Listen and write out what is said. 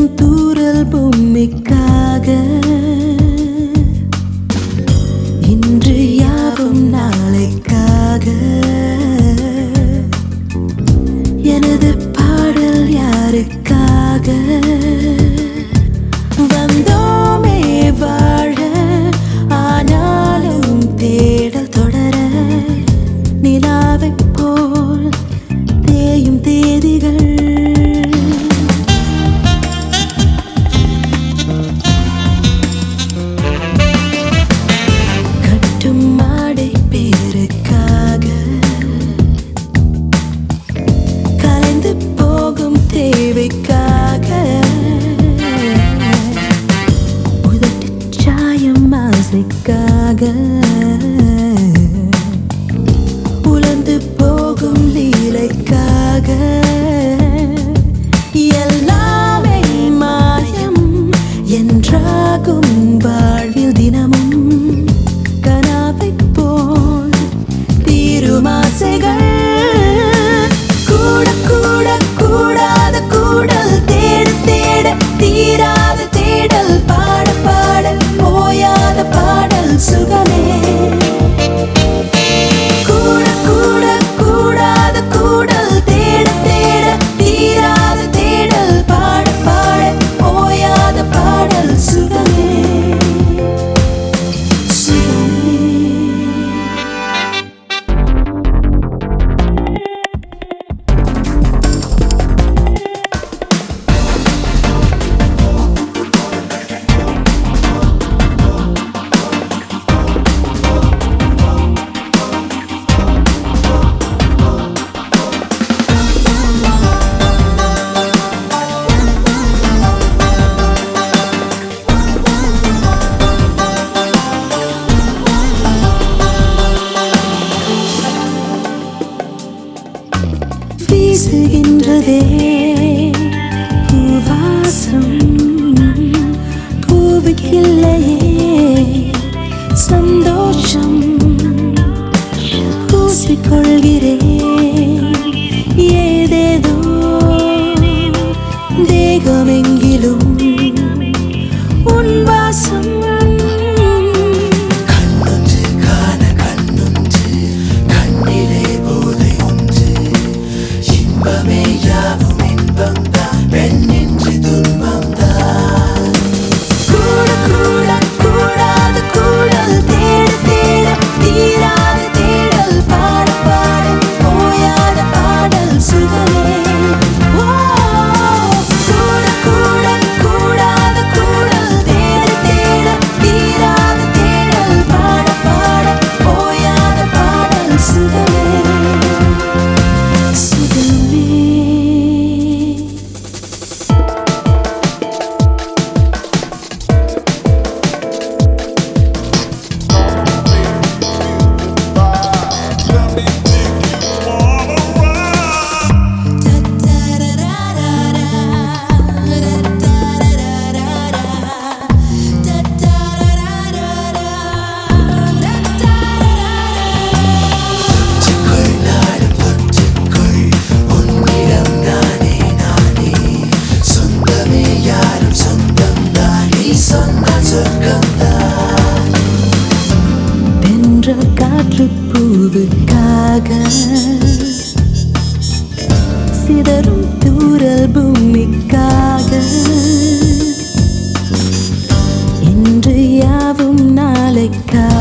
சிதறும் தூரல் பூமிக்காக இன்று யாவும் நாளைக்காக எனது பாடல் யாருக்காக வந்தோமே வாழ ஆனாலும் தேடல் தொடர நிலாவைப் போல் தேயும் தேதிகள் கட்டும் மாடை பேருக்காக கலைந்து போகும் தேவைக்காக உதட்டுச் சாயம் ஆசைக்காக உலர்ந்து போகும் லீலைக்காக எல்லாமே மாயம் என்றாகும் வாழ்வில் தினமும் கனாவைப் போல் தீரும் ஆசைகள் கூட கூட கூடாத கூடல் தேட தேட தீராத தேடல் பாட பாட ஓயாத பாடல் சுகமே கூட கூட கூடாத கூடல் தேட தேட தீராத தேடல் பாட பாட ஓயாத பாடல் சுகமே சுகமே வீசுகின்றதே பூவாசம் பூவுக்கில்லையே சந்தோஷம் பூசிக்கொள்கிறேன் ஏதேதோ தேகமெங்கிலும் உன் வாசம் கண்ணொன்று காண கண்ணொன்று கண்ணிலே போதை ஒன்று இன்பமே யாவும் இன்பம்தான் பெண்ணின்றி துன்பம்தான் கூட கூட கூடாத கூடல் தேட தேட தீராத தேடல் பாட பாட ஓயாத பாடல் சுகமே ஓ, கூட கூட கூடாத கூடல் தேட தேட தீராத தேடல் பாட பாட ஓயாத பாடல் சுகமே சுகமே Let me take you all around. ஒற்றுக்குள் நாடும் ஒற்றுக்குள் உன்னிடம் நானே நானே சொந்தமே யாரும் சொந்தம்தான் நீ சொன்னால் சொர்க்கம்தான் தென்றல் காற்று பூவுக்காக சிதறும் தூரல் பூமிக்காக இன்று யாவும் நாளைக்காக